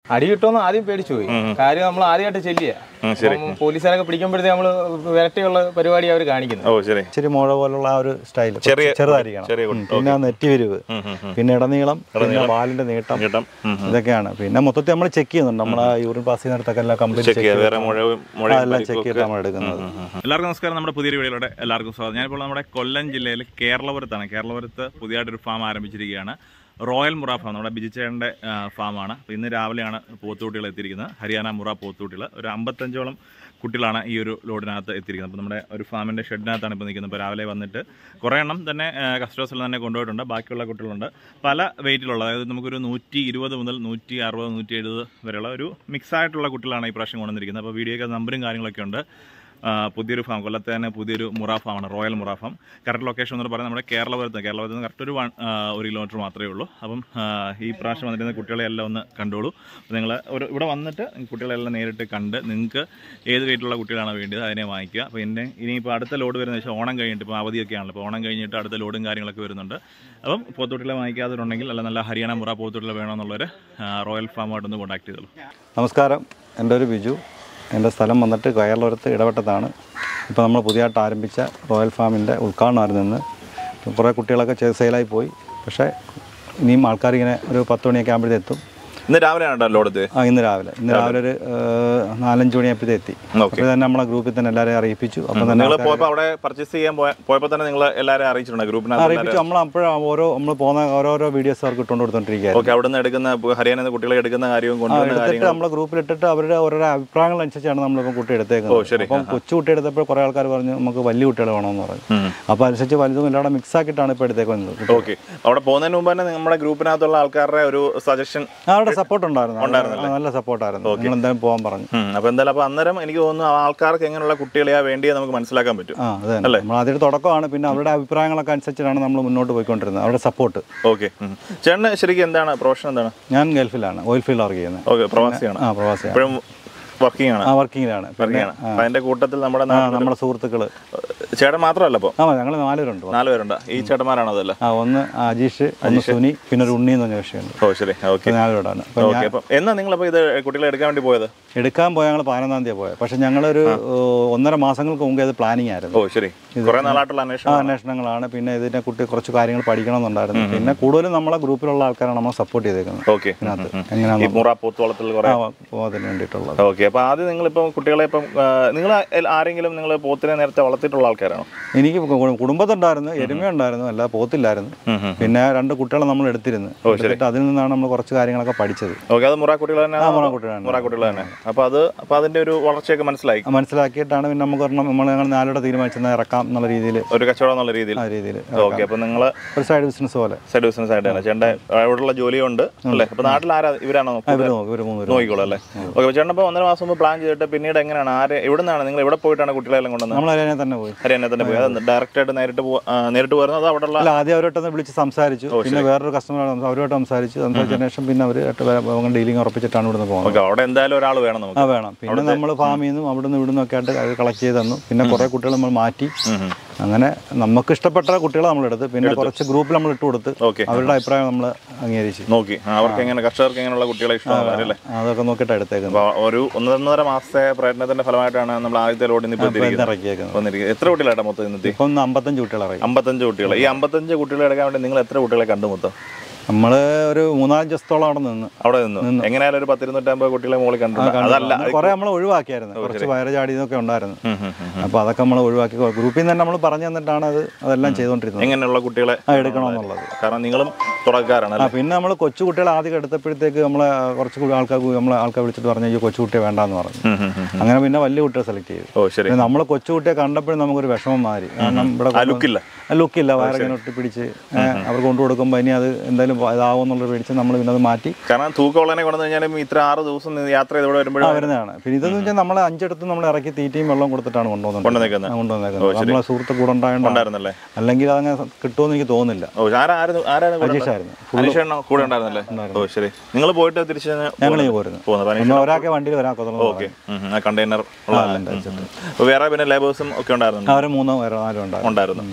അടി കിട്ടുമെന്ന് ആദ്യം പേടിച്ചു പോയി കാര്യം നമ്മൾ ആദ്യമായിട്ട് ചെല്ലിയ ഉം, ശരി പോലീസുകാരൊക്കെ പിടിക്കുമ്പോഴത്തേ നമ്മൾ വിരട്ടിയുള്ള പരിപാടി അവർ കാണിക്കുന്നത് ഓ ശരി ഇച്ചിരി മുഴ പോലുള്ള ആ ഒരു സ്റ്റൈൽ ചെറിയ- ചെറുതായിരിക്കണം ചെറിയ ഉം. പിന്നെ ആ നെറ്റി വിരിവ് ഉം, ഉം, ഉം. പിന്നെ ഇടനീളം പിന്നെ വാലിന്റെ നീട്ടം കിട്ടും ഉം, ഉം. ഇതൊക്കെയാണ് പിന്നെ മൊത്തത്തിൽ നമ്മൾ ചെക്ക് ചെയ്യുന്നുണ്ട് നമ്മൾ ആ യൂറിൻ പാസ് ചെയ്യുന്നിടത്തൊക്കെ എല്ലാം കംപ്ലീറ്റ് ചെക്ക് ചെയ്യാം വേറെ മുഴ മുഴ എല്ലാം ചെക്ക് ചെയ്തിട്ട് നമ്മൾ എടുക്കുന്നത് എല്ലാവർക്കും നമസ്കാരം നമ്മുടെ പുതിയൊരു വീഡിയോയിലൂടെ എല്ലാവർക്കും സ്വാഗതം ഞാനിപ്പോൾ നമ്മുടെ കൊല്ലം ജില്ലയിൽ കേരളപുരത്താണ് കേരളപുരത്ത് പുതിയതായിട്ടൊരു ഫാം ആരംഭിച്ചിരിക്കുകയാണ് റോയൽ മുറ ഫാം നമ്മുടെ ബിജിച്ചേട്ടൻ്റെ ഫാമാണ് അപ്പോൾ ഇന്ന് രാവിലെയാണ് പോത്തുകുട്ടികൾ എത്തിയിരിക്കുന്നത് ഹരിയാന മുറ പോത്തുകുട്ടികൾ ഒരു അമ്പത്തഞ്ചോളം കുട്ടികളാണ് ഈ ഒരു ലോഡിനകത്ത് എത്തിയിരിക്കുന്നത് അപ്പോൾ നമ്മുടെ ഒരു ഫാമിൻ്റെ ഷെഡിനകത്താണ് ഇപ്പോൾ നിൽക്കുന്നത് ഇപ്പോൾ രാവിലെ വന്നിട്ട് കുറേ എണ്ണം തന്നെ കസ്റ്റമേഴ്സിൽ തന്നെ കൊണ്ടുപോയിട്ടുണ്ട് ബാക്കിയുള്ള കുട്ടികളുണ്ട് പല വെയിറ്റിലുള്ള അതായത് നമുക്കൊരു നൂറ്റി ഇരുപത് മുതൽ നൂറ്റി അറുപത് നൂറ്റി എഴുപത് വരെയുള്ള ഒരു മിക്സ് ആയിട്ടുള്ള കുട്ടികളാണ് ഈ പ്രാവശ്യം കൊണ്ടുവന്നിരിക്കുന്നത് അപ്പോൾ വീഡിയോയ്ക്ക് നമ്പറും കാര്യങ്ങളൊക്കെ ഉണ്ട് ആ, പുതിയൊരു ഫാം കൊല്ലത്തെ തന്നെ പുതിയൊരു മുറ ഫാമാണ് royal Murrah farm correct location എന്ന് പറയുന്നത് നമ്മുടെ കേരളപുരത്ത് കേരളപുരത്ത് നിന്ന് കറക്റ്റ് ഒരു വൺ ആ, ഒരു കിലോമീറ്റർ മാത്രമേ ഉള്ളൂ അപ്പം ആ, ഈ പ്രാവശ്യം വന്നിരുന്ന കുട്ടികളെ എല്ലാം ഒന്ന് കണ്ടോളൂ അപ്പോൾ നിങ്ങൾ ഒരു ഇവിടെ വന്നിട്ട് കുട്ടികളെല്ലാം നേരിട്ട് കണ്ട് നിങ്ങൾക്ക് ഏത് വീട്ടിലുള്ള കുട്ടികളാണ് വേണ്ടത് അതിനെ വാങ്ങിക്കുക അപ്പോൾ എൻ്റെ ഇനിയിപ്പോൾ അടുത്ത ലോഡ് വരുന്ന വെച്ചാൽ ഓണം കഴിഞ്ഞിട്ട് ഇപ്പോൾ അവധിയൊക്കെയാണല്ലോ അപ്പോൾ ഓണം കഴിഞ്ഞിട്ട് അടുത്ത ലോഡും കാര്യങ്ങളൊക്കെ വരുന്നുണ്ട് അപ്പം പോത്തുകുട്ടികളെ വാങ്ങിക്കാത്തവരുണ്ടെങ്കിൽ അല്ല നല്ല ഹരിയാന മുറ പോത്തുകുട്ടികളെ വേണമെന്നുള്ളവർ റോയൽ ഫാമായിട്ടൊന്ന് കോൺടാക്ട് ചെയ്തോളൂ നമസ്കാരം എൻ്റെ ഒരു ബിജു എൻ്റെ സ്ഥലം വന്നിട്ട് കയറിലൊരത്ത് ഇടവട്ടത്താണ് ഇപ്പോൾ നമ്മൾ പുതിയതായിട്ട് ആരംഭിച്ച റോയൽ ഫാമിൻ്റെ ഉദ്ഘാടനമായിരുന്നു ഇന്ന് ഇപ്പം കുറേ കുട്ടികളൊക്കെ ചെയ്ത് സെയിലായി പോയി പക്ഷേ ഇനിയും ആൾക്കാർ ഇങ്ങനെ ഒരു പത്ത് മണിയൊക്കെ ആകുമ്പോഴത്തേക്ക് എത്തും ഇന്ന് രാവിലെയാണ് കേട്ടോ ലോഡ് എത്തിയത് ആ ഇന്ന് രാവിലെ ഇന്ന് രാവിലെ ഒരു ഏഹ്, നാലഞ്ച് മണിയായപ്പോഴത്തെ എത്തി ഓക്കെ അപ്പോൾ തന്നെ നമ്മളെ ഗ്രൂപ്പിൽ തന്നെ എല്ലാവരെയും അറിയിപ്പിച്ചു അപ്പം തന്നെ നിങ്ങൾ പോയപ്പോൾ അവിടെ പർച്ചേസ് ചെയ്യാൻ പോയ- പോയപ്പോൾ തന്നെ നിങ്ങൾ എല്ലാവരും അറിയിച്ചിട്ടുണ്ട് ഗ്രൂപ്പിനകത്ത് അറിയിപ്പിച്ചു നമ്മൾ അപ്പോഴും ഓരോ നമ്മൾ പോകുന്ന ഓരോരോ വീഡിയോസ് അവർക്ക് ഇട്ടുകൊണ്ട് കൊടുത്തോണ്ടിരിക്കുകയായിരുന്നു ഓക്കെ അവിടെ നിന്ന് എടുക്കുന്ന ഹരിയാനയിൽ നിന്ന് കുട്ടികളെ എടുക്കുന്ന കാര്യവും കൊണ്ടുവരുന്ന എടുത്തിട്ട് കാര്യങ്ങളും നമ്മളെ ഗ്രൂപ്പിൽ ഇട്ടിട്ട് അവരുടെ ഓരോരോ അഭിപ്രായങ്ങൾ അനുസരിച്ചാണ് നമ്മളിപ്പം കുട്ടി എടുത്തേക്കുന്നത് ശരി. അപ്പം കൊച്ചു കുട്ടി എടുത്തപ്പോൾ കുറേ ആൾക്കാർ പറഞ്ഞു നമുക്ക് വലിയ കുട്ടികൾ വേണമെന്ന് പറഞ്ഞു ഉം. അപ്പോൾ അനുസരിച്ച് വലുതും എല്ലാം മിക്സ് ആക്കിയിട്ടാണ് ഇപ്പോൾ എടുത്തേക്കുന്നത് ഓക്കെ അവിടെ പോകുന്നതിന് മുമ്പ് തന്നെ നമ്മുടെ ഗ്രൂപ്പിനകത്തുള്ള ആൾക്കാരുടെ ഒരു സജഷൻ അവരുടെ സപ്പോർട്ട് ഉണ്ടായിരുന്നു ആ, നല്ല സപ്പോർട്ടായിരുന്നു നിങ്ങൾ എന്തായാലും പോകാൻ പറഞ്ഞു അപ്പൊ എന്തായാലും അപ്പൊ അന്നേരം എനിക്ക് തോന്നുന്നു ആ ആൾക്കാർക്ക് എങ്ങനെയുള്ള കുട്ടികളെയാ വേണ്ടിയത് നമുക്ക് മനസ്സിലാക്കാൻ പറ്റും ആ അതെ നമ്മൾ അതിന്റെ തുടക്കമാണ് പിന്നെ അവരുടെ അഭിപ്രായങ്ങളൊക്കെ അനുസരിച്ചിട്ടാണ് നമ്മൾ മുന്നോട്ട് പോയിക്കൊണ്ടിരുന്നത് അവരുടെ സപ്പോർട്ട് ഓക്കെ ചേട്ടന് ശരിക്കും എന്താണ് പ്രൊഫഷൻ എന്താണ് ഞാൻ ഗൾഫിലാണ് ഓയിൽ ഫീൽഡ് വർക്ക് ചെയ്യുന്നത് ഓക്കെ പ്രവാസിയാണ് ആ പ്രവാസിയാണ് ഇപ്പോഴും വർക്കിംഗ് ആണ് ആ വർക്കിങ്ങിലാണ് വർക്കിംഗ് ആണ് അപ്പൊ അതിന്റെ കൂട്ടത്തിൽ നമ്മുടെ ആ നാട്ടിൽ നമ്മുടെ സുഹൃത്തുക്കൾ ചേട്ടൻ മാത്രമല്ല ഇപ്പൊ ആ ഞങ്ങൾ നാലുപേരുണ്ട് നാല് പേരുണ്ട് ഈ ചേട്ടന്മാരാണോ അതല്ല ആ ഒന്ന് അജീഷ് ഒന്ന് സുനി പിന്നെ ഒരു ഉണ്ണി എന്ന് പറഞ്ഞ വിഷയമുണ്ട് ഓ ശരി ഓക്കെ നാലുപേരാണ് അപ്പം ഓക്കെ അപ്പം എന്നാ നിങ്ങളിപ്പോ ഇത് കുട്ടികളെ എടുക്കാൻ വേണ്ടി പോയത് എടുക്കാൻ പോയ ഞങ്ങൾ പതിനൊന്നാം തീയതി പോയത് പക്ഷെ ഞങ്ങളൊരു ഏഹ്, ഒന്നര മാസങ്ങൾക്ക് മുമ്പ് ഇത് പ്ലാനിങ് ആയിരുന്നു ഓ ശരി കുറെ നാളായിട്ടുള്ള ആ അന്വേഷണം അന്വേഷണങ്ങളാണ് പിന്നെ ഇതിനെ കുട്ടി കുറച്ച് കാര്യങ്ങൾ പഠിക്കണമെന്നുണ്ടായിരുന്നു പിന്നെ കൂടുതലും നമ്മളെ ഗ്രൂപ്പിലുള്ള ആൾക്കാരാണ് നമ്മൾ സപ്പോർട്ട് ചെയ്തേക്കുന്നത് ഓക്കെ ഇതിനകത്ത് ഈ എങ്ങനെയാണെന്ന് മുറ പൂത്തോളത്തിൽ കുറെ പോകാതിന് വേണ്ടിയിട്ടുള്ളത് ഓക്കെ അപ്പൊ ആദ്യം നിങ്ങളിപ്പം കുട്ടികളെ ഇപ്പം നിങ്ങൾ ആരെങ്കിലും നിങ്ങൾ പോത്തിനെ നേരത്തെ വളർത്തിയിട്ടുള്ള ആൾക്കാരാണോ എനിക്ക് കു- കുടുംബത്തുണ്ടായിരുന്നു എരുമയുണ്ടായിരുന്നു അല്ല പോത്തില്ലായിരുന്നു പിന്നെ രണ്ട് കുട്ടികളെ നമ്മൾ എടുത്തിരുന്നു എടുത്തിട്ട് അതിൽ നിന്നാണ് നമ്മൾ കുറച്ച് കാര്യങ്ങളൊക്കെ പഠിച്ചത് ഓക്കെ അത് മുറ കുട്ടികൾ തന്നെ ആ മുറ കുട്ടികളാണ് മുറ കുട്ടികൾ തന്നെ അപ്പൊ അത് അപ്പൊ അതിന്റെ ഒരു വളർച്ചയൊക്കെ മനസ്സിലായി മനസ്സിലാക്കിയിട്ടാണ് പിന്നെ നമുക്ക് ഒരെണ്ണം നമ്മൾ ഞങ്ങൾ നാലോടെ തീരുമാനിച്ചെന്നാൽ ഇറക്കാം എന്നുള്ള രീതിയിൽ ഒരു കച്ചവടം എന്നുള്ള രീതിയിൽ ആ രീതിയിൽ ഓക്കെ അപ്പൊ നിങ്ങൾ ഒരു സൈഡ് ബിസിനസ് പോലെ സൈഡ് ബിസിനസ് ആയിട്ട് തന്നെ ചേട്ടൻ്റെ അവിടെയുള്ള ജോലിയുണ്ട് അല്ലേ അപ്പൊ നാട്ടിൽ ആരാ ഇവരാണോ ഇവർ നോക്കും ഇവർ മൂന്ന് പേരും നോക്കിക്കോളൂ അല്ലേ ഓക്കെ ചേട്ടൻ ഇപ്പൊ ഒന്നര മാസം മുമ്പ് പ്ലാൻ ചെയ്തിട്ട് പിന്നീട് എങ്ങനെയാണ് ആരെ എവിടെ നിന്നാണ് നിങ്ങൾ എവിടെ പോയിട്ടാണ് കുട്ടികളെല്ലാം കൊണ്ടുവന്നത് നമ്മൾ അതിനെ തന്നെ പോയി ഹരിയാന തന്നെ പോയി അത് ഡയറക്റ്റ് ആയിട്ട് നേരിട്ട് പോ- ആ, നേരിട്ട് പോയിരുന്നു അത് അവിടെയുള്ള അല്ല ആദ്യം അവരോട്ടൊന്ന് വിളിച്ച് സംസാരിച്ചു പിന്നെ വേറൊരു കസ്റ്റമർ അവരോട്ട് സംസാരിച്ചു സംസാരിച്ചതിന് ശേഷം പിന്നെ അവർ ഡീലിംഗ് ഉറപ്പിച്ചിട്ടാണ് ഇവിടുന്ന് പോകുന്നത് ഓക്കെ അവിടെ എന്തായാലും ഒരാൾ വേണം നമുക്ക് ആ വേണം പിന്നെ നമ്മൾ ഫാമിൽ നിന്നും അവിടുന്ന് ഇവിടുന്ന് ഒക്കെ ആയിട്ട് അത് കളക്ട് ചെയ്ത് തന്നു പിന്നെ കുറേ കുട്ടികൾ നമ്മൾ മാറ്റി അങ്ങനെ നമുക്ക് ഇഷ്ടപ്പെട്ട കുട്ടികളെ നമ്മൾ എടുത്ത് പിന്നെ കുറച്ച് ഗ്രൂപ്പിൽ നമ്മൾ ഇട്ട് കൊടുത്ത് ഓക്കെ അവരുടെ അഭിപ്രായം നമ്മൾ അംഗീകരിച്ചു നോക്കി ആ, അവർക്ക് എങ്ങനെ കർഷകർക്ക് എങ്ങനെയുള്ള കുട്ടികളെ ഇഷ്ടമാണ് അല്ലേ അതൊക്കെ നോക്കിയിട്ട് എടുത്തേക്കുന്നത് അപ്പൊ ഒരു ഒന്നൊന്നര മാസത്തെ പ്രയത്നത്തിന്റെ ഫലമായിട്ടാണ് നമ്മൾ ആദ്യത്തെ ലോഡിൽ നിന്ന് ഇപ്പോൾ ഇന്ന് ഇറക്കിയേക്കുന്നത് വന്നിരിക്കുന്നത് എത്ര കുട്ടികളാണ് മൊത്തം ഇന്നത്തെ ഇപ്പം ഒന്ന് അമ്പത്തഞ്ച് കുട്ടികൾ ഇറങ്ങി അമ്പത്തഞ്ച് കുട്ടികൾ ഈ അമ്പത്തഞ്ച് കുട്ടികളെ എടുക്കാൻ വേണ്ടി നിങ്ങൾ എത്ര കുട്ടികളെ കണ്ടു മൊത്തം നമ്മൾ ഒരു മൂന്നാലഞ്ച് ദിവസത്തോളം അവിടെ നിന്ന് അവിടെ നിന്നു എങ്ങനെയായാലും ഒരു പത്തിരുന്നൂറ്റമ്പത് കുട്ടികളെ മുകളിൽ കണ്ടു അതല്ല കുറെ നമ്മൾ ഒഴിവാക്കിയായിരുന്നു കുറച്ച് വയറ് ചാടിയതൊക്കെ ഉണ്ടായിരുന്നു ഉം, ഉം, ഉം. അപ്പോൾ അതൊക്കെ നമ്മൾ ഒഴിവാക്കി ഗ്രൂപ്പിൽ നിന്ന് തന്നെ നമ്മൾ പറഞ്ഞു തന്നിട്ടാണ് അത് അതെല്ലാം ചെയ്തുകൊണ്ടിരുന്നത് എങ്ങനെയുള്ള കുട്ടികളെ ആ എടുക്കണമെന്നുള്ളത് കാരണം നിങ്ങളും തുടക്കാരാണ് ആ പിന്നെ നമ്മൾ കൊച്ചു കുട്ടികളെ ആദ്യം എടുത്തപ്പോഴത്തേക്ക് നമ്മളെ കുറച്ച് കൂടി ആൾക്കാർ നമ്മളെ ആൾക്കാർ വിളിച്ചിട്ട് പറഞ്ഞു ഈ കൊച്ചു കുട്ടിയെ വേണ്ടാന്ന് പറഞ്ഞു അങ്ങനെ പിന്നെ വലിയ കുട്ടിയെ സെലക്ട് ചെയ്തു ഓ ശരി പിന്നെ നമ്മൾ കൊച്ചു കുട്ടിയെ കണ്ടപ്പോഴും നമുക്കൊരു വിഷമം മാറി കാരണം ഇവിടെ ആ ലുക്കില്ല ലുക്കില്ല വയറിങ്ങനെ ഒട്ടിപ്പിടിച്ച് ഏ, അവർക്ക് കൊണ്ടു കൊടുക്കുമ്പോൾ ഇനി അത് എന്തായാലും ഇതാവും എന്നുള്ളത് പേടിച്ച് നമ്മൾ പിന്നെ അത് മാറ്റി കാരണം തൂക്കമുള്ളതിനെ കൊണ്ടു കഴിഞ്ഞാലും ഇത്ര ആറ് ദിവസം നിന്ന് യാത്ര ചെയ്ത് ഇവിടെ വരുമ്പോഴും ആ വരുന്നതാണ് പിന്നെ ഇതെന്ന് വെച്ചാൽ നമ്മളെ അഞ്ചിടത്ത് നമ്മൾ ഇറക്കി തീറ്റയും വെള്ളം കൊടുത്തിട്ടാണ് കൊണ്ടുവന്നത് കൊണ്ടുവന്നേക്കുന്നത് കൊണ്ടുവന്നേക്കുന്നത് നമ്മളെ സുഹൃത്ത് കൂടെ ഉണ്ടായതുകൊണ്ടാണ് ഉണ്ടായിരുന്നല്ലേ അല്ലെങ്കിൽ അതങ്ങനെ കിട്ടുമെന്ന് എനിക്ക് തോന്നുന്നില്ല ഓ ആരായിരുന്നു ആരാണ് കൂടെ ഉണ്ടായിരുന്നത്? അജീഷായിരുന്നു അനീഷേണ്ണ കൂടെ ഉണ്ടായിരുന്നല്ലേ ഓ ശരി നിങ്ങൾ പോയിട്ട് തിരിച്ച് ഞങ്ങൾ ഈ പോരുന്നു പോകുന്നത് പിന്നെ ഒരാൾക്ക് വണ്ടിയിൽ ഒരാൾക്ക് ഓക്കെ ആ കണ്ടെയ്നർ ഉള്ളതല്ലേ അപ്പോൾ വേറെ പിന്നെ ലേബേഴ്സും ഒക്കെ ഉണ്ടായിരുന്നു അവർ മൂന്നോ പേരോ നാലോ ഉണ്ടായിരുന്നു ഉണ്ടായിരുന്നു അപ്പോൾ റൂട്ട്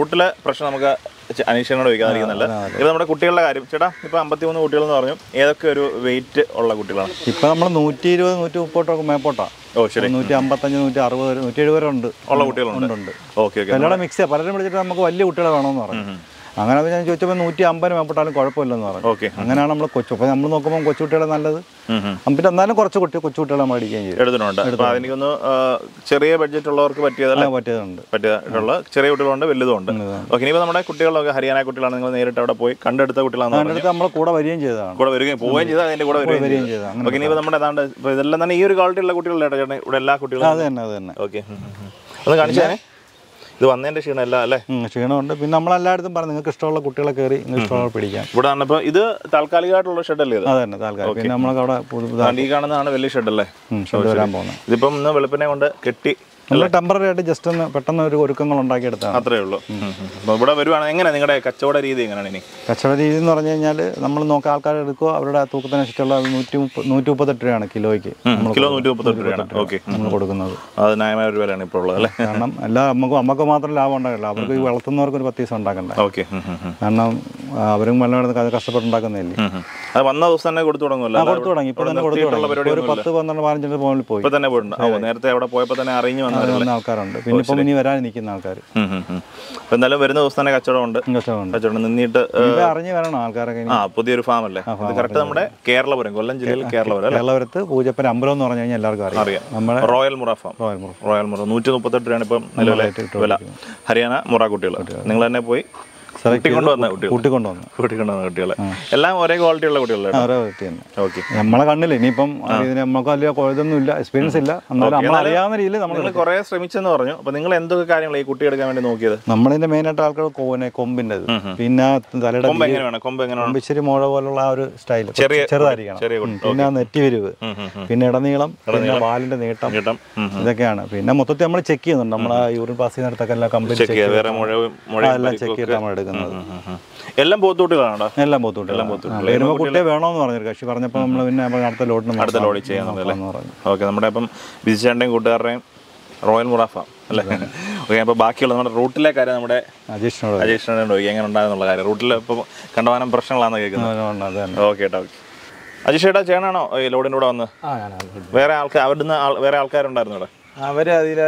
റൂട്ടിലെ പ്രശ്നം നമുക്ക് ചെ- അനീഷിനോട് ചോദിക്കാതിരിക്കുന്നില്ല ഇപ്പൊ നമ്മുടെ കുട്ടികളുടെ കാര്യം ചേട്ടാ ഇപ്പൊ അമ്പത്തിമൂന്ന് കുട്ടികൾ എന്ന് പറഞ്ഞു ഏതൊക്കെ ഒരു വെയിറ്റ് ഉള്ള കുട്ടികളാണ് ഇപ്പം നമ്മൾ നൂറ്റി ഇരുപത് നൂറ്റി മുപ്പോട്ടൊക്കെ മേപ്പോട്ടാ ഓ ശരി നൂറ്റി അമ്പത്തഞ്ച് നൂറ്റി അറുപത് വരെ നൂറ്റി എഴുപത് വരെ ഉണ്ട് ഉള്ള കുട്ടികളുണ്ട് ഉണ്ട് ഓക്കെ ഓക്കെ എല്ലാവരും മിക്സ് ചെയ്യാം പലരും വിളിച്ചിട്ട് നമുക്ക് വലിയ കുട്ടികളെ വേണമെന്ന് പറഞ്ഞു അങ്ങനെ ഞാൻ ചോദിച്ചപ്പോൾ നൂറ്റി അമ്പത് മേപ്പെട്ടാലും കുഴപ്പമില്ലെന്ന് പറഞ്ഞു ഓക്കെ അങ്ങനെയാണ് നമ്മൾ കൊച്ചു അപ്പോൾ നമ്മൾ നോക്കുമ്പോൾ കൊച്ചുകുട്ടികളെ നല്ലത് പിന്നെ എന്നാലും കുറച്ച് കുട്ടി കൊച്ചുകുട്ടികളെ നമ്മൾ അടിക്കുകയും ചെയ്തു എടുത്തിട്ടുണ്ട് അപ്പൊ അതെനിക്കൊന്ന് ചെറിയ ബഡ്ജറ്റ് ഉള്ളവർക്ക് പറ്റിയതല്ല ആ, പറ്റിയതുണ്ട് പറ്റിയിട്ടുള്ള ചെറിയ കുട്ടികളുണ്ട് വലുതും ഉണ്ട് ഓക്കെ ഇനിയിപ്പോൾ നമ്മുടെ കുട്ടികളൊക്കെ ഹരിയാന കുട്ടികളാണ് നിങ്ങൾ നേരിട്ട് അവിടെ പോയി കണ്ടെടുത്ത കുട്ടികളാണെന്ന് പറഞ്ഞു അതിനടുത്ത് നമ്മളെ കൂടെ വരികയും ചെയ്തതാണ് കൂടെ വരികയും പോവുകയും ചെയ്താൽ അതിന്റെ കൂടെ വരികയും വരികയും ചെയ്തു ചെയ്തത് അങ്ങനെ ഓക്കെ ഇനിയിപ്പോൾ നമ്മുടെ ഏതാണ്ട് ഇപ്പോൾ ഇതെല്ലാം തന്നെ ഈ ഒരു ക്വാളിറ്റി ഉള്ള കുട്ടികളുടെ ചേട്ടൻ ഇവിടെ എല്ലാ കുട്ടികളും അത് തന്നെ അത് തന്നെ ഓക്കെ ഒന്ന് കാണിച്ചാൽ ഇത് വന്നതിന്റെ ക്ഷീണം അല്ല അല്ലേ ഉം, ക്ഷീണമുണ്ട് പിന്നെ നമ്മളെല്ലായിടത്തും പറഞ്ഞു നിങ്ങൾക്ക് ഇഷ്ടമുള്ള കുട്ടികളെ കയറി നിങ്ങൾക്ക് ഇഷ്ടമുള്ള പിടിക്കാം ഇവിടെ വന്നപ്പോൾ ഇത് താൽക്കാലികമായിട്ടുള്ള ഷെഡല്ലേ ഇത് അത് തന്നെ താൽക്കാലം പിന്നെ നമ്മളൊക്കെ അവിടെ പുതു അതുകൊണ്ട് ഈ കാണുന്നതാണ് വലിയ ഷെഡല്ലേ ഷെഡ് വരാൻ പോകുന്നത് ഇതിപ്പം ഇന്ന് വെളുപ്പിനെ കൊണ്ട് കെട്ടി നമ്മൾ ടെമ്പററി ആയിട്ട് ജസ്റ്റ് ഒന്ന് പെട്ടെന്ന് ഒരു ഒരുക്കങ്ങൾ ഉണ്ടാക്കിയെടുത്താണ് അത്രേ ഉള്ളൂ അപ്പോൾ ഇവിടെ വരുവാണെങ്കിൽ എങ്ങനെ നിങ്ങളുടെ കച്ചവട രീതി എങ്ങനെയാണ് ഇനി കച്ചവട രീതി എന്ന് പറഞ്ഞു കഴിഞ്ഞാൽ നമ്മൾ നോക്കുക ആൾക്കാർ എടുക്കുക അവരുടെ തൂക്കത്തിനനുസരിച്ചുള്ള നൂറ്റി മുപ്പ നൂറ്റി മുപ്പത്തെട്ട് രൂപയാണ് കിലോയ്ക്ക് നമ്മൾ കിലോ നൂറ്റി മുപ്പത്തെട്ട് രൂപയാണ് ഓക്കെ നമ്മൾ കൊടുക്കുന്നത് അത് ന്യായമായ ഒരു വിലയാണ് ഇപ്പോൾ ഉള്ളത് അല്ലേ കാരണം എല്ലാ നമുക്ക് നമുക്ക് മാത്രം ലാഭം ഉണ്ടാകില്ല അവർക്ക് ഈ വളർത്തുന്നവർക്ക് ഒരു പത്ത് പൈസ ഉണ്ടാക്കണ്ടേ ഓക്കെ കാരണം ആ, അവരും വല്ലതും കഷ്ടപ്പെട്ടുണ്ടാക്കുന്നില്ലേ അത് വന്ന ദിവസം തന്നെ കൊടുത്തു തുടങ്ങുമല്ലോ അല്ലാതെ കൊടുത്തു തുടങ്ങി ഇപ്പോൾ ഇവിടെ തന്നെ കൊടുത്തു നിർത്തിയിട്ടുള്ള തുടങ്ങി പരിപാടി ഒരു പത്ത് പന്ത്രണ്ട് പതിനഞ്ചിൻ്റെ ഫോണിൽ പോയി ഇപ്പൊ തന്നെ പോയിട്ടുണ്ട് ഓ നേരത്തെ അവിടെ പോയപ്പോൾ തന്നെ അറിഞ്ഞു വന്നവരല്ലേ വന്ന ആൾക്കാരുണ്ട് പിന്നെ ഇപ്പം ഇനി വരാൻ നിൽക്കുന്ന ആൾക്കാർ അപ്പൊ എന്തായാലും വരുന്ന ദിവസം തന്നെ കച്ചവടം ഉണ്ട് കച്ചവടമുണ്ട് കച്ചവടം നിന്നിട്ട് ഇത് അറിഞ്ഞ് വരണം ആൾക്കാരൊക്കെ ഇനി ആ പുതിയൊരു ഫാം അല്ലേ ഇത് കറക്റ്റ് നമ്മുടെ കേരളപുരം കൊല്ലം ജില്ലയിൽ കേരളപുരം അല്ലേ കേരളപുരത്ത് പൂജപ്പൻ അമ്പലം എന്ന് പറഞ്ഞു കഴിഞ്ഞാൽ എല്ലാവർക്കും അറിയാം അറിയാം നമ്മളെ റോയൽ മുറ ഫാം റോയൽ മുറ റോയൽ മുറ നൂറ്റി മുപ്പത്തെട്ട് രൂപയാണ് ഇപ്പം നിലവിലെ വില ഹരിയാന മുറ കുട്ടികൾ നിങ്ങൾ തന്നെ പോയി കൂട്ടിക്കൊണ്ടുവന്ന കുട്ടികൾ കൂട്ടിക്കൊണ്ടുവന്നു കൂട്ടിക്കൊണ്ടുവന്ന കുട്ടികളെ എല്ലാം ഒരേ ക്വാളിറ്റി ഉള്ള കുട്ടികളല്ലേ അവരെ വ്യക്തി തന്നെ ഓക്കെ നമ്മളെ കണ്ണില്ല ഇനിയിപ്പം ഇതിന് നമുക്ക് വലിയ ഇതൊന്നും ഇല്ല എക്സ്പീരിയൻസ് ഇല്ല എന്നാലും നമ്മൾ അറിയാവുന്ന രീതിയിൽ നമ്മൾ നിങ്ങൾ കുറെ ശ്രമിച്ചെന്ന് പറഞ്ഞു അപ്പൊ നിങ്ങൾ എന്തൊക്കെ കാര്യങ്ങൾ ഈ കുട്ടി എടുക്കാൻ വേണ്ടി നോക്കിയത് നമ്മളിതിന്റെ മെയിനായിട്ട് ആൾക്കാർ കോനെ കൊമ്പിൻ്റെ പിന്നെ തലയുടെ കൊമ്പ് എങ്ങനെ വേണം കൊമ്പ് എങ്ങനെ വേണം കൊമ്പിച്ചിരി മോഴ പോലുള്ള ആ ഒരു സ്റ്റൈൽ ചെറിയ ചെറുതായിരിക്കണം ചെറിയ ഉം. പിന്നെ ആ നെറ്റി വിരിവ് പിന്നെ ഇടനീളം പിന്നെ വാലിന്റെ നീട്ടം കിട്ടും ഇതൊക്കെയാണ് പിന്നെ മൊത്തത്തിൽ നമ്മൾ ചെക്ക് ചെയ്യുന്നുണ്ട് നമ്മൾ ആ യൂറിൻ പാസ് ചെയ്യുന്നിടത്തൊക്കെ എല്ലാം കംപ്ലീറ്റ് ചെക്ക് ചെയ്യാം വേറെ മുഴ മുഴ എല്ലാം ചെക്ക് ചെയ്തിട്ട് നമ്മൾ എടുക്കുന്നത് എല്ലാം പോത്തുകുട്ടികളാണോ എല്ലാം പോത്തുകൂട്ടില്ല വരുമ്പോൾ കുട്ടിയെ വേണമെന്ന് പറഞ്ഞു കക്ഷി പറഞ്ഞപ്പോൾ നമ്മൾ പിന്നെ അപ്പോൾ അടുത്ത ലോഡിന് അടുത്ത ലോഡിൽ ചെയ്യാന്നുള്ളത് എന്ന് പറഞ്ഞു ഓക്കെ നമ്മുടെ ഇപ്പം ബിജിച്ചേട്ടൻ്റെയും കൂട്ടുകാരുടെയും റോയൽ മുറ ഫാം അല്ലേ ഓക്കെ അപ്പോൾ ബാക്കിയുള്ള നമ്മുടെ റൂട്ടിലെ കാര്യം നമ്മുടെ അജീഷിനോട് അജേഷിനോട് ചോദിക്കുക എങ്ങനെ ഉണ്ടാകുന്നുള്ള കാര്യം റൂട്ടിൽ ഇപ്പോൾ കണ്ടമാനം പ്രശ്നങ്ങളാണെന്ന് കേൾക്കുന്നത് അതുകൊണ്ട് അത് തന്നെ ഓക്കെ ഏട്ടാ ഓക്കെ അജീഷ് ഏട്ടാ ചേട്ടനാണോ ഈ ലോഡിൻ്റെ കൂടെ വന്ന് ആ ഞാനാണ് വേറെ ആൾക്കാർ അവിടുന്ന് ആൾ- വേറെ ആൾക്കാരുണ്ടായിരുന്നു ഇവിടെ അവര് അതില്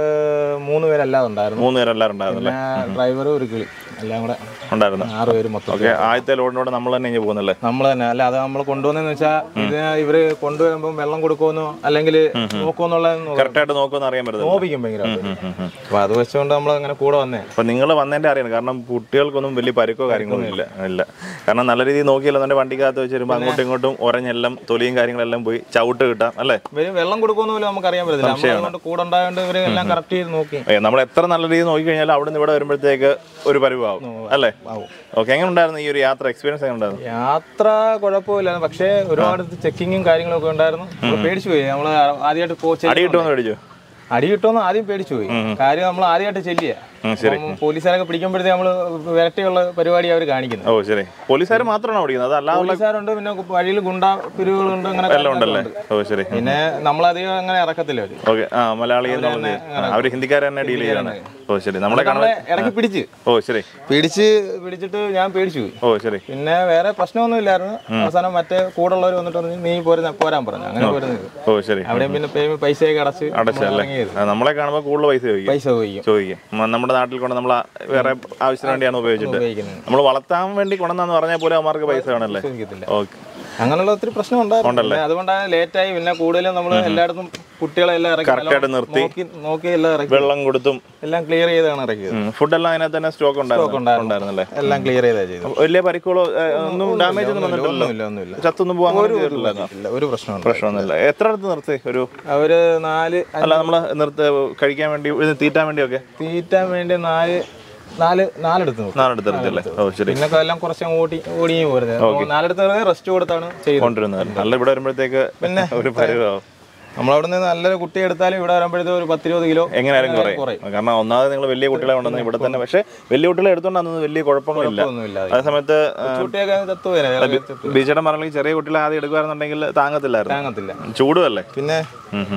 മൂന്ന് പേരല്ലാതെ ഉണ്ടായിരുന്നു മൂന്ന് പേരെല്ലാവരും ഉണ്ടായിരുന്നല്ലേ പിന്നെ ഡ്രൈവർ ഒരു കിളി എല്ലാം കൂടെ ഉണ്ടായിരുന്നു ആറ് പേര് മൊത്തം ഓക്കെ ആദ്യത്തെ ലോഡിനോട് നമ്മൾ തന്നെ ഇങ്ങനെ പോകുന്നല്ലേ നമ്മൾ തന്നെ അല്ല അത് നമ്മൾ കൊണ്ടുവന്നെന്ന് വെച്ചാൽ ഇതിന് ഇവര് കൊണ്ടുവരുമ്പോൾ വെള്ളം കൊടുക്കുമെന്നോ അല്ലെങ്കിൽ നോക്കുമെന്നുള്ള കറക്റ്റായിട്ട് നോക്കുമെന്ന് അറിയാൻ പറ്റുന്നത് നോപ്പിക്കും ഭയങ്കര അപ്പൊ അത് വെച്ചുകൊണ്ട് നമ്മൾ അങ്ങനെ കൂടെ വന്നേ അപ്പൊ നിങ്ങൾ വന്നതിന്റെ അറിയണം കാരണം കുട്ടികൾക്കൊന്നും വലിയ പരിക്കോ കാര്യങ്ങളൊന്നും ഇല്ല ഇല്ല കാരണം നല്ല രീതിയിൽ നോക്കിയല്ലോ എന്റെ വണ്ടിക്കകത്ത് വെച്ച് വരുമ്പോൾ അങ്ങോട്ടും ഇങ്ങോട്ടും ഒരഞ്ഞെല്ലാം തൊലിയും കാര്യങ്ങളെല്ലാം പോയി ചവിട്ട് കിട്ടാം അല്ലേ ഇവര് വെള്ളം കൊടുക്കുമെന്ന് പോലും നമുക്ക് അറിയാൻ പറ്റില്ല നമ്മൾ കൂടെ ഉണ്ടായതുകൊണ്ട് ഇവര് എല്ലാം കറക്റ്റ് ചെയ്ത് നോക്കി ഏ, നമ്മൾ എത്ര നല്ല രീതിയിൽ നോക്കി കഴിഞ്ഞാൽ അവിടെ നിന്ന് ഇവിടെ വരുമ്പോഴത്തേക്ക് ഒരു പരിവാവും അല്ലേ ഓക്കെ എങ്ങനെ ഉണ്ടായിരുന്നു ഈ ഒരു യാത്ര എക്സ്പീരിയൻസ് എങ്ങനെ ഉണ്ടായിരുന്നു യാത്ര കുഴപ്പമില്ലായിരുന്നു പക്ഷേ ഒരുപാട് ചെക്കിങ്ങും കാര്യങ്ങളും ഒക്കെ ഉണ്ടായിരുന്നു നമ്മള് പേടിച്ചു പോയി നമ്മള് ആദ്യമായിട്ട് പോ അടി കിട്ടുമെന്ന് മേടിച്ചു അടി കിട്ടുമെന്ന് ആദ്യം പേടിച്ചു പോയി കാര്യം നമ്മൾ ആദ്യമായിട്ട് ചെല്ലിയ അപ്പം പോലീസുകാരൊക്കെ പിടിക്കുമ്പോഴത്തേക്ക് നമ്മള് വിരട്ടിയുള്ള പരിപാടി അവർ കാണിക്കുന്നത് ഓ ശരി പോലീസുകാർ മാത്രമാണോ ഓടിക്കുന്നത് അത് അല്ലാതെ പോലീസുകാരുണ്ട് പിന്നെ വഴിയിൽ ഗുണ്ട പിരിവുകളുണ്ട് അങ്ങനെ എല്ലാം ഉണ്ടല്ലേ ഓ ശരി പിന്നെ നമ്മളധികം അങ്ങനെ ഇറക്കത്തില്ല അവര് ഓക്കെ ആ മലയാളി എന്നുള്ളത് അവർ ഹിന്ദിക്കാർ തന്നെ ഡീൽ ചെയ്യാണ് ഓ ശരി നമ്മളെ നമ്മളെ കാണാൻ ഇടയ്ക്ക് പിടിച്ച് ഓ ശരി പിടിച്ച് പിടിച്ചിട്ട് ഞാൻ പേടിച്ചു പോയി ഓ ശരി പിന്നെ വേറെ പ്രശ്നമൊന്നും ഇല്ലായിരുന്നു അവസാനം മറ്റേ കൂടെ ഉള്ളവർ വന്നിട്ട് പറഞ്ഞു നീ പോരുന്ന പോരാൻ പറഞ്ഞു അങ്ങനെ പോരുന്നത് ഓ ശരി അവിടെയും പിന്നെ payment പൈസയൊക്കെ അടച്ച് അടച്ചല്ലേ ഇറങ്ങിയത് ആ, നമ്മളെ കാണുമ്പോൾ കൂടുതൽ പൈസ ചോദിക്കും പൈസ ഉപയോഗിക്കും ചോദിക്കും മ- നമ്മുടെ നാട്ടിൽ കൊണ്ട് നമ്മൾ വേറെ ആവശ്യത്തിന് വേണ്ടിയാണ് ഉപയോഗിച്ചിട്ട് ഉപയോഗിക്കുന്നത് നമ്മൾ വളർത്താൻ വേണ്ടി കൊണ്ടെന്നു പറഞ്ഞാൽ പോലും അവന്മാർക്ക് പൈസ വേണമല്ലേ ഉപയോഗിക്കത്തില്ല ഓക്കെ അങ്ങനെയുള്ള ഒത്തിരി പ്രശ്നം ഉണ്ടായിരുന്നു പിന്നെ അതുകൊണ്ടാണ് ലേറ്റ് ആയി പിന്നെ കൂടുതലും നമ്മൾ എല്ലായിടത്തും കുട്ടികളെ എല്ലാം ഇറക്കി കറക്റ്റായിട്ട് നിർത്തി നോക്കി നോക്കി എല്ലാം ഇറക്കി വെള്ളം കൊടുത്തും എല്ലാം ക്ലിയർ ചെയ്താണ് ഇറക്കിയത് ഫുഡെല്ലാം അതിനകത്ത് തന്നെ സ്റ്റോക്ക് ഉണ്ടായിരുന്നു ഉണ്ടായിരുന്നു. ഉണ്ടായിരുന്നല്ലേ എല്ലാം ക്ലിയർ ചെയ്താ ചെയ്തത് വലിയ പരിക്കുകളോ ഏ, ഒന്നും ഡാമേജ് ഒന്നും വന്നിട്ടില്ലല്ലോ ഒന്നുമില്ല ഒന്നുമില്ല ചത്തൊന്നും പോകാൻ അങ്ങനെ ചെയ്തിട്ടില്ലായിരുന്നോ? ഇല്ല ഒരു പ്രശ്നമുണ്ട് പ്രശ്നമൊന്നുമില്ല എത്ര അടുത്ത് നിർത്തി ഒരു അവര് നാല് അല്ല നമ്മൾ നിർത്ത് കഴിക്കാൻ വേണ്ടി ഇത് തീറ്റാൻ വേണ്ടിയൊക്കെ തീറ്റാൻ വേണ്ടി നാല് നാല് നാലെടുത്ത് നോക്കും നാലെടുത്ത് നിർത്തിയല്ലേ ഓ ശരി പിന്നെ എല്ലാം കുറച്ച് അങ്ങ് ഓടി ഓടിയും പോരുന്നത് നാലെടുത്ത് റെസ്റ്റ് കൊടുത്താണ് ചെയ്യുന്നത് കൊണ്ടുവരുന്നത് നല്ല ഇവിടെ വരുമ്പോഴത്തേക്ക് പിന്നെ ഒരു പരിവാവും നമ്മളവിടെ നിന്ന് നല്ലൊരു കുട്ടി എടുത്താലും ഇവിടെ വരുമ്പോഴത്തേക്ക് ഒരു പത്തിരുപത് കിലോ എങ്ങനെയായാലും കുറയും കാരണം ഒന്നാമത് നിങ്ങൾ വലിയ കുട്ടികളെ കൊണ്ടുവന്ന് ഇവിടെ തന്നെ പക്ഷേ വലിയ കുട്ടികളെ എടുത്തോണ്ടാന്ന് വലിയ കുഴപ്പങ്ങളില്ല ഒന്നുമില്ല അതേ സമയത്ത് കുട്ടിയൊക്കെ തത്വ ബീച്ചയുടെ പറഞ്ഞെങ്കിൽ ചെറിയ കുട്ടികളെ ആദ്യം എടുക്കുവാണെന്നുണ്ടെങ്കിൽ താങ്ങത്തില്ലായിരുന്നു താങ്ങത്തില്ല ചൂടുമല്ലേ പിന്നെ ഉം, ഉം, ഉം.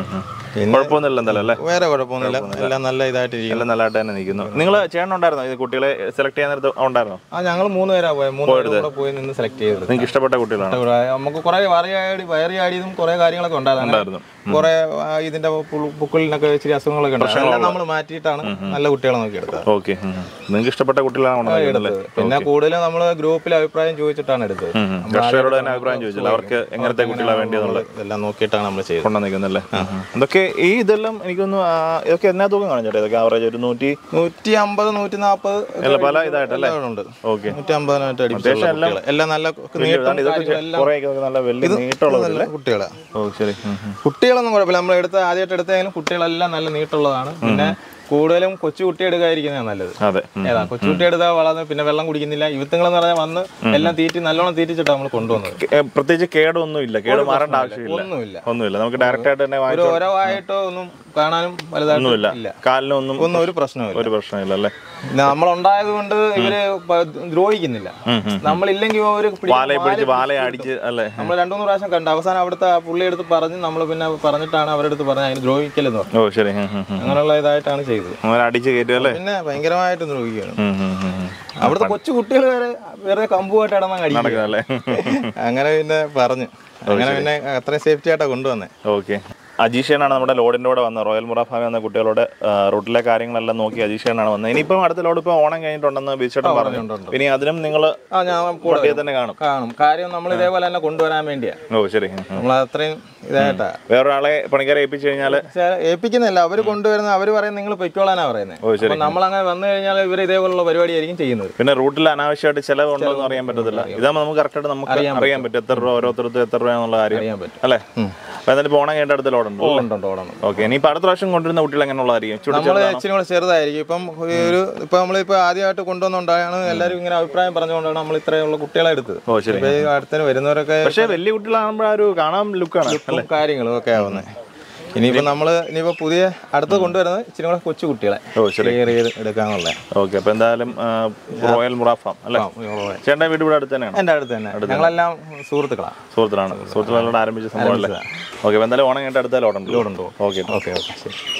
കുഴപ്പമൊന്നുമില്ല എന്തായാലും അല്ലേ വേറെ കുഴപ്പമൊന്നുമില്ല എല്ലാം നല്ല ഇതായിട്ടിരിക്കും എല്ലാം നല്ലതായിട്ട് തന്നെ നിൽക്കുന്നു നിങ്ങൾ ചേട്ടനുണ്ടായിരുന്നോ ഇത് കുട്ടികളെ സെലക്ട് ചെയ്യാൻ നേരത്ത് ഉണ്ടായിരുന്നോ ആ ഞങ്ങൾ മൂന്ന് പേരാ പോയത് മൂന്ന് പേരും കൂടെ പോയി നിന്ന് സെലക്ട് ചെയ്തത് നിങ്ങൾക്ക് ഇഷ്ടപ്പെട്ട കുട്ടികളാണ് ഇവിടെ നമുക്ക് കുറെ വയറിയാടി വയറിയാടിയതും കുറെ കാര്യങ്ങളൊക്കെ ഉണ്ടായിരുന്നു ഉണ്ടായിരുന്നു കുറെ ആ, ഇതിന്റെ പുളു- പുക്കിളിനൊക്കെ ഇച്ചിരി അസുഖങ്ങളൊക്കെ ഉണ്ടായിരുന്നു എല്ലാം നമ്മൾ മാറ്റിയിട്ടാണ് നല്ല കുട്ടികളെ നോക്കി എടുത്തത് ഓക്കെ നിങ്ങൾക്ക് ഇഷ്ടപ്പെട്ട കുട്ടികളാണ് കൊണ്ടുവന്നിരിക്കുന്നത് എടുത്തത് പിന്നെ കൂടുതലും നമ്മൾ ഗ്രൂപ്പിൽ അഭിപ്രായം ചോദിച്ചിട്ടാണ് എടുത്തത് കർഷകരോട് തന്നെ അഭിപ്രായം ചോദിച്ചില്ല അവർക്ക് എങ്ങനത്തെ കുട്ടികളാണ് വേണ്ടിയെന്നുള്ളത് എല്ലാം നോക്കിയിട്ടാണ് നമ്മൾ ചെയ്തത് കൊണ്ടുവന്നിരിക്കുന്നല്ലേ ഇതൊക്കെ ഈ ഇതെല്ലാം എനിക്കൊന്ന് ആ, ഇതൊക്കെ എന്നാ തൂക്കം കാണിച്ചോട്ടെ ഇതൊക്കെ ആവറേജ് ഒരു നൂറ്റി നൂറ്റി അമ്പത് നൂറ്റി നാൽപ്പത് അല്ല പല ഇതായിട്ടല്ലേ ഉണ്ട് ഓക്കെ നൂറ്റി അമ്പതിനായിട്ട് അടിപ്പിച്ചുള്ള കുട്ടികള്. എല്ലാം നല്ല നീട്ടം ഇതൊക്കെ കാര്യങ്ങളെല്ലാം കുറേ നല്ല വലിയ നീട്ടമുള്ളതല്ലേ നല്ല കുട്ടികളാ ഓ ശരി ഉം, ഉം. കുട്ടികളൊന്നും കുഴപ്പമില്ല നമ്മൾ എടുത്ത ആദ്യമായിട്ട് എടുത്താലും കുട്ടികളെല്ലാം നല്ല നീട്ടുള്ളതാണ് പിന്നെ കൂടുതലും കൊച്ചു കുട്ടി എടുക്കാതിരിക്കുന്നതാണ് നല്ലത് അതെ ഉം. ഏതാ കൊച്ചുകുട്ടി എടുത്താൽ വളർന്ന് പിന്നെ വെള്ളം കുടിക്കുന്നില്ല യുവത്തുങ്ങളെന്ന് പറഞ്ഞാൽ വന്ന് എല്ലാം തീറ്റി നല്ലോണം തീറ്റിച്ചിട്ടാണ് നമ്മൾ കൊണ്ടുവന്നത് കെ- ഏ, പ്രത്യേകിച്ച് കേടൊന്നും ഇല്ല കേട് മാറേണ്ട ആവശ്യമില്ല ഒന്നുമില്ല ഒന്നുമില്ല നമുക്ക് ഡയറക്റ്റ് ആയിട്ട് തന്നെ ഒരു വാങ്ങിച്ചു ഓരവായിട്ടോ ഒന്നും കാണാനും വലുതായിട്ടോ ഒന്നുമില്ല ഇല്ല കാലിനൊന്നും ഒന്നും ഒരു പ്രശ്നമില്ല ഒരു പ്രശ്നമില്ല അല്ലേ പിന്നെ നമ്മളുണ്ടായത് കൊണ്ട് ഇവര് പ- ദ്രോഹിക്കുന്നില്ല നമ്മളില്ലെങ്കിൽ ഒരു പിടി- വാലയെ പിടിച്ച് വാലയെ അടിച്ച് അല്ലേ നമ്മൾ രണ്ടു മൂന്ന് പ്രാവശ്യം കണ്ടു അവസാനം അവിടുത്തെ ആ പുള്ളി എടുത്ത് പറഞ്ഞ് നമ്മൾ പിന്നെ പറഞ്ഞിട്ടാണ് അവരുടെ അടുത്ത് പറഞ്ഞത് അതിന് ദ്രോഹിക്കലെന്ന് പറഞ്ഞു ഓ ശരി ഉം, ഉം, ഉം. അങ്ങനെയുള്ള ഇതായിട്ടാണ് ചെയ്തത് അങ്ങനെ അടിച്ച് കയറ്റും അല്ലേ പിന്നെ ഭയങ്കരമായിട്ട് ദ്രോഹിക്കുകയാണ് ഉം, ഉം, ഉം, ഉം. അവിടുത്തെ കൊച്ചു കുട്ടികൾ വരെ വെറുതെ കമ്പുമായിട്ട് ഇടന്നാ കടിക്കുക നടക്കുന്നല്ലേ അങ്ങനെ പിന്നെ പറഞ്ഞു അങ്ങനെ പിന്നെ അത്രയും സേഫ്റ്റി ആയിട്ടാ കൊണ്ടുവന്നേ ഓക്കെ അജീഷനാണ് നമ്മുടെ ലോഡിൻ്റെ കൂടെ വന്നത് റോയൽ മുറ ഫാമി എന്ന കുട്ടികളോട് ആ, റൂട്ടിലെ കാര്യങ്ങളെല്ലാം നോക്കി അജീഷനാണ് വന്നത് ഇനിയിപ്പം അടുത്ത ലോഡ് ഇപ്പോൾ ഓണം കഴിഞ്ഞിട്ടുണ്ടെന്ന് ബീച്ചേട്ടൻ പറഞ്ഞു ഇനി അതിനും നിങ്ങൾ ആ ഞാൻ കൂടെ വണ്ടിയെ തന്നെ കാണും കാണും കാര്യം നമ്മൾ ഇതേപോലെ തന്നെ കൊണ്ടുവരാൻ വേണ്ടിയാ ഓ ശരി ഉം, ഉം. നമ്മൾ അത്രയും ഇതായിട്ടാ വേറൊരാളെ പണിക്കാരെ ഏൽപ്പിച്ചു കഴിഞ്ഞാൽ പക്ഷേ ഏൽപ്പിക്കുന്നില്ല അവര് കൊണ്ടുവരുന്ന അവര് പറയുന്നത് നിങ്ങൾ പൊയ്ക്കോളാനാ പറയുന്നത് ഓ ശരി അപ്പൊ നമ്മൾ അങ്ങനെ വന്നു കഴിഞ്ഞാൽ ഇവർ ഇതേപോലുള്ള പരിപാടിയായിരിക്കും ചെയ്യുന്നത് പിന്നെ റൂട്ടിൽ അനാവശ്യമായിട്ട് ചിലവ് ഉണ്ടോ എന്ന് അറിയാൻ പറ്റത്തില്ല ഇതാകുമ്പോൾ നമുക്ക് കറക്റ്റായിട്ട് നമുക്ക് അറിയാൻ പറ്റും എത്ര രൂപ ഓരോരുത്തർക്ക് എത്ര രൂപ എന്നുള്ള കാര്യം അറിയാൻ പറ്റും അല്ലേ അപ്പൊ എന്നിട്ട് ഓണം കഴിഞ്ഞ അടുത്ത ലോഡുണ്ട് ഉണ്ടുണ്ട് ഓടണം ഓക്കെ ഇനിയിപ്പോൾ അടുത്ത പ്രാവശ്യം കൊണ്ടുവരുന്ന കുട്ടികൾ എങ്ങനെയുള്ളതായിരിക്കും ചുടു നമ്മൾ ഇച്ചിരി കൂടെ ചെറുതായിരിക്കും ഇപ്പം ഒരു ഇപ്പൊ നമ്മളിപ്പോ ആദ്യമായിട്ട് കൊണ്ടുവന്നുകൊണ്ടാണ് എല്ലാവരും ഇങ്ങനെ അഭിപ്രായം പറഞ്ഞുകൊണ്ടാണ് നമ്മൾ ഇത്രയുള്ള കുട്ടികളെ എടുത്തത് ഓ ശരി ഇപ്പൊ ഈ അടുത്തിന് വരുന്നവരൊക്കെ പക്ഷേ വലിയ കുട്ടികളാകുമ്പോൾ ആ ഒരു കാണാൻ ലുക്കാണ് ഇപ്പം കാര്യങ്ങളും ഒക്കെ ആവുന്നത് ഇനിയിപ്പോ നമ്മള് ഇനിയിപ്പോ പുതിയ അടുത്ത് കൊണ്ടുവരുന്നത് ഇച്ചിരി കൂടെ കൊച്ചു കുട്ടികളെ ഓ ശരി ക്ലിയർ ചെയ്ത് എടുക്കാന്നുള്ള ഓക്കെ അപ്പൊ എന്തായാലും ആ, റോയൽ മുറാഫാം അല്ലേ ചേട്ടൻ്റെ വീട് ഇവിടെ അടുത്ത് തന്നെയാണ് എന്റെ അടുത്ത് തന്നെ ഞങ്ങളെല്ലാം സുഹൃത്തുക്കളാ സുഹൃത്തിലാണ് സുഹൃത്തുക്കളോട് ആരംഭിച്ച സംഭവം അല്ലേ ഓക്കെ അപ്പൊ എന്തായാലും ഓണം കഴിഞ്ഞിട്ട് അടുത്ത ലോഡുണ്ട് ലോഡുണ്ടോ ഓക്കെ ഓക്കെ ഓക്കെ ശരി